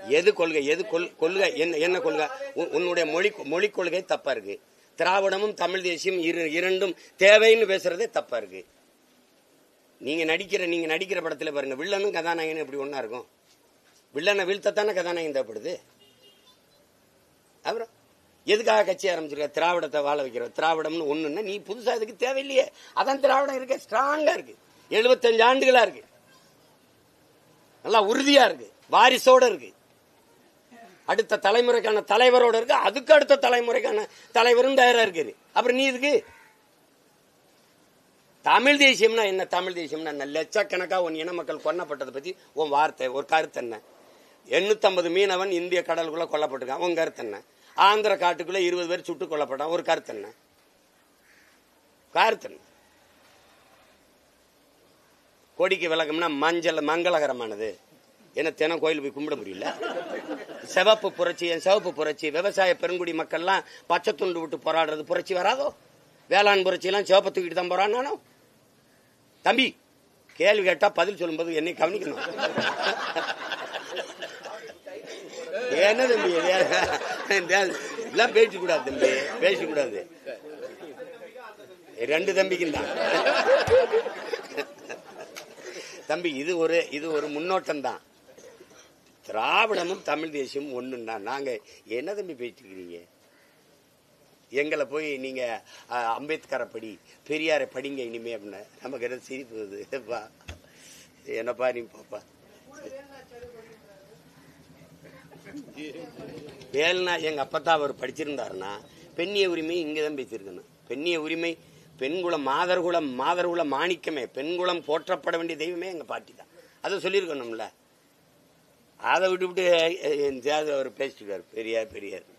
எது கொள்கை எது கொள் கொள்கை என்ன என்ன கொள்கை உன்- உன்னுடைய மொழி மொழி கொள்கை தப்பா இருக்கு திராவிடமும் தமிழ் தேசியம் இரு- இரண்டும் தேவைன்னு பேசுறதே தப்பா இருக்கு நீங்க நடிக்கிற நீங்க நடிக்கிற படத்துல பாருங்க வில்லனும் கதாநாயகனும் எப்படி ஒண்ணா இருக்கும் வில்லனை வீழ்த்தத்தானே கதாநாயகன் தேவைப்படுது அப்புறம் எதுக்காக கட்சி ஆரம்பிச்சிருக்க திராவிடத்தை வாழ வைக்கிற திராவிடம்னு ஒண்ணுன்னா நீ புதுசா இதுக்கு தேவையில்லையே அதான் திராவிடம் இருக்க ஸ்ட்ராங்கா இருக்கு எழுபத்தஞ்சு ஆண்டுகளா இருக்கு நல்லா உறுதியா இருக்கு வாரிசோட இருக்கு அடுத்த தலைமுறைக்கான தலைவரோட இருக்கு அதுக்கு அடுத்த தலைமுறைக்கான தலைவரும் தயாரா இருக்குது அப்புறம் நீ இதுக்கு தமிழ் தேசியம்னா என்ன தமிழ் தேசியம்னா என்ன லட்சக்கணக்கா உன் இன மக்கள் கொல்லப்பட்டதை பத்தி உன் வார்த்தை ஒரு கருத்து என்ன எண்ணூத்தம்பது மீனவன் இந்திய கடலுக்குள்ள கொல்லப்பட்டிருக்கான் உன் கருத்து என்ன ஆந்திர காட்டுக்குள்ள இருபது பேர் சுட்டு கொல்லப்பட்டான் ஒரு கருத்து என்ன கருத்து என்ன கொடிக்கு விளக்கம்னா மஞ்சள் மங்களகரமானது என்ன தினம் கோயில் போய் கும்பிட முடியல சிவப்பு புரட்சி என் சிவப்பு புரட்சி விவசாய பெருங்குடி மக்கள்லாம் பச்சை துண்டு விட்டு போராடுறது புரட்சி வராதோ வேளாண் புரட்சி எல்லாம் சிவப்பு தூக்கிட்டு தான் போறான் நானும் தம்பி கேள்வி கேட்டா பதில் சொல்லும்போது என்னை கவனிக்கணும் என்ன தம்பி இது? எல்லாம் பேசக்கூடாது தம்பி பேசக்கூடாது ரெண்டு தம்பிக்கும் தான் தம்பி இது ஒரு இது ஒரு முன்னோட்டம் தான் திராவிடமும் தமிழ் தேசியமும் ஒண்ணுன்னா நாங்க என்ன தம்பி பேசிட்டு இருக்கிறீங்க எங்களை போய் நீங்க அஹ், அம்பேத்கரை படி பெரியாரை படிங்க இனிமே அப்படின்னு நமக்கு என்ன சிரிப்பு வருது பா என்னப்பா நீ பாப்பா வேல்னா எங்க அப்பத்தா அவர் படிச்சிருந்தாருன்னா பெண்ணிய உரிமை இங்கதான் பேசியிருக்கணும் பெண்ணிய உரிமை பெண்குலம் மாதர்குலம் மாதர்குல மாணிக்கமே பெண்குலம் போற்றப்பட வேண்டிய தெய்வமே எங்க பாட்டி தான் அதை சொல்லியிருக்கணும்ல அதை விட்டு விட்டு அவர் பேசிட்டு பெரியார் பெரியார்